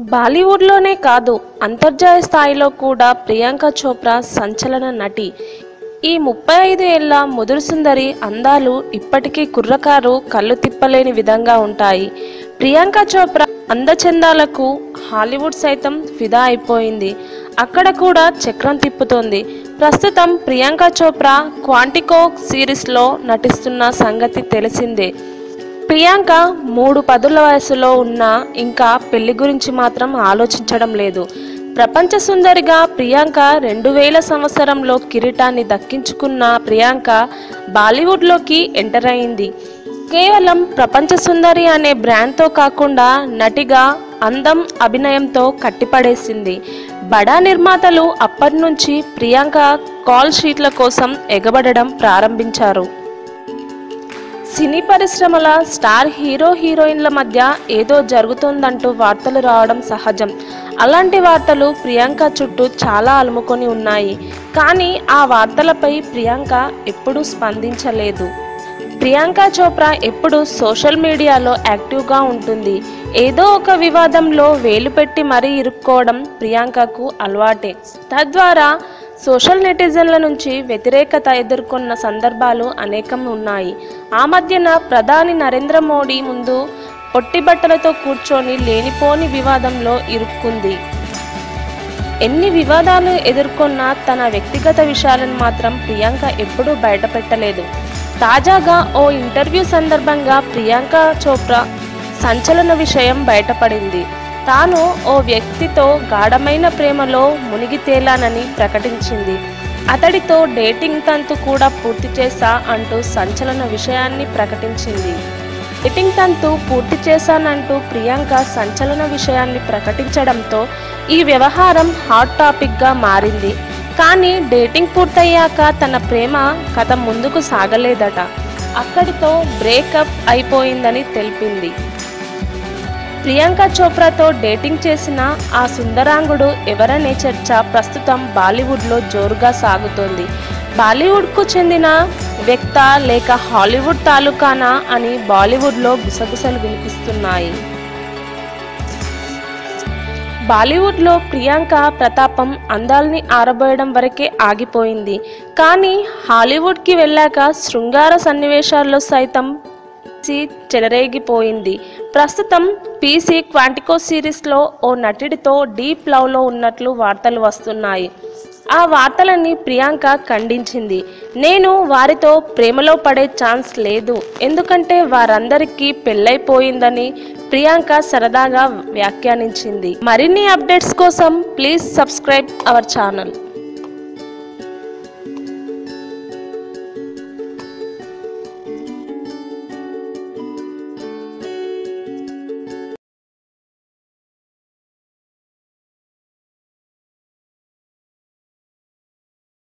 బాలీవుడ్లోనే కాదు అంతర్జాతీయ స్థాయిలో కూడా ప్రియాంక చోప్రా సంచలన నటి ఈ ముప్పై ఐదు ఏళ్ల ముదురు సుందరి అందాలు ఇప్పటికీ కుర్రకారు కళ్ళు తిప్పలేని విధంగా ఉంటాయి ప్రియాంక చోప్రా అందచందాలకు హాలీవుడ్ సైతం ఫిదా అయిపోయింది అక్కడ కూడా చక్రం తిప్పుతోంది ప్రస్తుతం ప్రియాంక చోప్రా క్వాంటికో సిరీస్లో నటిస్తున్న సంగతి తెలిసిందే ప్రియాంక మూడు పదుల వయసులో ఉన్న ఇంకా పెళ్లి గురించి మాత్రం ఆలోచించడం లేదు ప్రపంచ సుందరిగా ప్రియాంక రెండు వేల సంవత్సరంలో కిరీటాన్ని దక్కించుకున్న ప్రియాంక బాలీవుడ్లోకి ఎంటర్ అయింది కేవలం ప్రపంచ సుందరి అనే బ్రాండ్తో కాకుండా నటిగా అందం అభినయంతో కట్టిపడేసింది బడా నిర్మాతలు అప్పటి నుంచి ప్రియాంక కాల్ షీట్ల కోసం ఎగబడడం ప్రారంభించారు సినీ పరిశ్రమల స్టార్ హీరో హీరోయిన్ల మధ్య ఏదో జరుగుతోందంటూ వార్తలు రావడం సహజం అలాంటి వార్తలు ప్రియాంక చుట్టూ చాలా అలుముకొని ఉన్నాయి కానీ ఆ వార్తలపై ప్రియాంక ఎప్పుడూ స్పందించలేదు ప్రియాంక చోప్రా ఎప్పుడు సోషల్ మీడియాలో యాక్టివ్గా ఉంటుంది ఏదో ఒక వివాదంలో వేలు పెట్టి మరీ ఇరుక్కోవడం ప్రియాంకకు అలవాటే తద్వారా సోషల్ నెటిజన్ల నుంచి వ్యతిరేకత ఎదుర్కొన్న సందర్భాలు అనేకం ఉన్నాయి ఆ మధ్యన ప్రధాని నరేంద్ర మోడీ ముందు పొట్టి బట్టలతో కూర్చొని లేనిపోని వివాదంలో ఇరుక్కుంది ఎన్ని వివాదాలు ఎదుర్కొన్నా తన వ్యక్తిగత విషయాలను మాత్రం ప్రియాంక ఎప్పుడూ బయటపెట్టలేదు తాజాగా ఓ ఇంటర్వ్యూ సందర్భంగా ప్రియాంక చోప్రా సంచలన విషయం బయటపడింది తాను ఓ వ్యక్తితో గాఢమైన ప్రేమలో మునిగి తేలానని ప్రకటించింది అతడితో డేటింగ్ తంతు కూడా పూర్తి చేశా అంటూ సంచలన విషయాన్ని ప్రకటించింది డేటింగ్ తంతు పూర్తి చేశానంటూ ప్రియాంక సంచలన విషయాన్ని ప్రకటించడంతో ఈ వ్యవహారం హాట్ టాపిక్గా మారింది కానీ డేటింగ్ పూర్తయ్యాక తన ప్రేమ కథ ముందుకు సాగలేదట అక్కడితో బ్రేకప్ అయిపోయిందని తెలిపింది ప్రియాంక చోప్రాతో డేటింగ్ చేసిన ఆ సుందరాంగుడు ఎవరనే చర్చ ప్రస్తుతం బాలీవుడ్లో జోరుగా సాగుతోంది బాలీవుడ్కు చెందిన వ్యక్త లేక హాలీవుడ్ తాలూకానా అని బాలీవుడ్లో గుసగుసలు వినిపిస్తున్నాయి బాలీవుడ్లో ప్రియాంక ప్రతాపం అందాల్ని ఆరబోయడం వరకే ఆగిపోయింది కానీ హాలీవుడ్కి వెళ్ళాక శృంగార సన్నివేశాల్లో సైతం పీసీ చెలరేగిపోయింది ప్రస్తుతం పీసీ క్వాంటికో సిరీస్లో ఓ నటుడితో డీప్ లవ్లో ఉన్నట్లు వార్తలు వస్తున్నాయి ఆ వార్తలని ప్రియాంక ఖండించింది నేను వారితో ప్రేమలో పడే ఛాన్స్ లేదు ఎందుకంటే వారందరికీ పెళ్ళైపోయిందని ప్రియాంక సరదాగా వ్యాఖ్యానించింది మరిన్ని అప్డేట్స్ కోసం ప్లీజ్ సబ్స్క్రైబ్ అవర్ ఛానల్